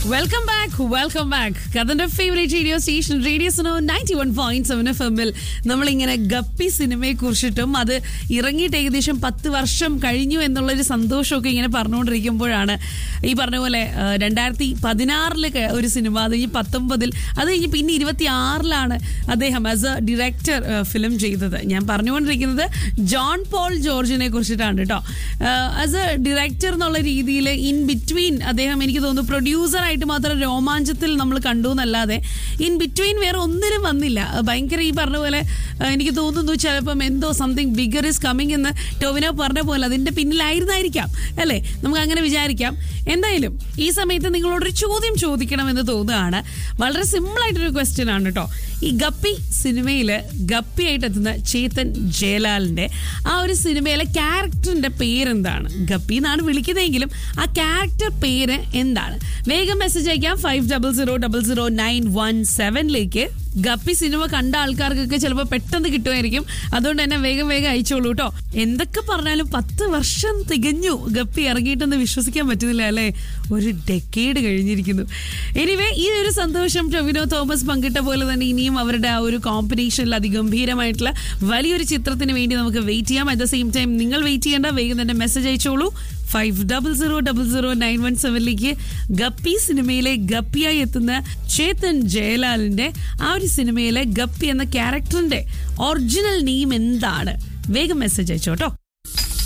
welcome back welcome back കഥന്റെ favourite radio station radio Suno ninety one point seven F എമ്മിൽ നമ്മളിങ്ങനെ guppy സിനിമയെ കുറിച്ചിട്ടും അത് ഇറങ്ങിയിട്ട് ഏകദേശം പത്ത് വർഷം കഴിഞ്ഞു എന്നുള്ളൊരു സന്തോഷമൊക്കെ ഇങ്ങനെ പറഞ്ഞുകൊണ്ടിരിക്കുമ്പോഴാണ് ഈ പറഞ്ഞ പോലെ ആ, രണ്ടായിരത്തി പതിനാറില് ഒരു സിനിമ അത് കഴിഞ്ഞ് പത്തൊമ്പതിൽ അത് കഴിഞ്ഞ് പിന്നെ ഇരുപത്തി ആറിലാണ് അദ്ദേഹം ആസ് എ ഡയറക്ടർ ഫിലിം ചെയ്തത് ഞാൻ പറഞ്ഞുകൊണ്ടിരിക്കുന്നത് ജോൺ പോൾ ജോർജിനെ കുറിച്ചിട്ടാണ് കേട്ടോ ആസ് എ ഡയറക്ടർ എന്നുള്ള രീതിയിൽ ഇൻ ബിറ്റ്വീൻ അദ്ദേഹം എനിക്ക് തോന്നുന്നു പ്രൊഡ്യൂസർ ആയിട്ട് മാത്രം രോമാഞ്ചത്തിൽ നമ്മൾ കണ്ടു എന്നല്ലാതെ ഇൻ ബിറ്റ്വീൻ വേറെ ഒന്നിനും വന്നില്ല അഹ് ഭയങ്കര ഈ പറഞ്ഞ പോലെ അഹ് എനിക്ക് തോന്നുന്നു ചിലപ്പം എന്തോ സംതിങ് ബിഗർ ഇസ് കമ്മിങ് എന്ന് ടോവിനോ പറഞ്ഞ പോലെ അതിന്റെ പിന്നിലായിരുന്നായിരിക്കാം അല്ലേ നമുക്ക് അങ്ങനെ വിചാരിക്കാം എന്തായാലും ഈ സമയത്ത് നിങ്ങളോടൊരു ചോദ്യം ചോദിക്കണമെന്ന് തോന്നുകയാണ് വളരെ സിമ്പിൾ ആയിട്ടൊരു ക്വസ്റ്റ്യൻ ആണ് കേട്ടോ ഈ ഗപ്പി സിനിമയില് ഗപ്പിയായിട്ട് എത്തുന്ന ചേതൻ ജയലാലിന്റെ ആ ഒരു സിനിമയിലെ ക്യാരക്ടറിന്റെ പേരെന്താണ് ഗപ്പി എന്നാണ് വിളിക്കുന്നതെങ്കിലും ആ ക്യാരക്ടർ പേര് എന്താണ് വേഗം മെസ്സേജ് അയക്കാം five double zero double zero nine one സെവനിലേക്ക് ഗപ്പി സിനിമ കണ്ട ആൾക്കാർക്കൊക്കെ ചിലപ്പോൾ പെട്ടെന്ന് കിട്ടുമായിരിക്കും അതുകൊണ്ട് തന്നെ വേഗം വേഗം അയച്ചോളൂ കേട്ടോ എന്തൊക്കെ പറഞ്ഞാലും പത്ത് വർഷം തികഞ്ഞു ഗപ്പി ഇറങ്ങിയിട്ടെന്ന് വിശ്വസിക്കാൻ പറ്റുന്നില്ല അല്ലേ ഒരു ഡെക്കേഡ് കഴിഞ്ഞിരിക്കുന്നു എനിവേ ഈ ഒരു സന്തോഷം ടൊവിനോ തോമസ് പങ്കിട്ട പോലെ തന്നെ ഇനിയും അവരുടെ ആ ഒരു കോമ്പിനേഷനിൽ അതിഗംഭീരമായിട്ടുള്ള വലിയൊരു ചിത്രത്തിന് വേണ്ടി നമുക്ക് വെയിറ്റ് ചെയ്യാം അറ്റ് ദ സെയിം ടൈം നിങ്ങൾ വെയിറ്റ് ചെയ്യേണ്ട വേഗം തന്നെ മെസ്സേജ് അയച്ചോളൂ five double zero double zero nine one സെവനിലേക്ക് ഗപ്പി സിനിമയിലെ ഗപ്പിയായി എത്തുന്ന ചേതൻ ജയലാലിന്റെ ആ ഒരു സിനിമയിലെ ഗപ്പി എന്ന ക്യാരക്ടറിന്റെ ഒറിജിനൽ നെയിം എന്താണ് വേഗം മെസ്സേജ് അയച്ചോട്ടോ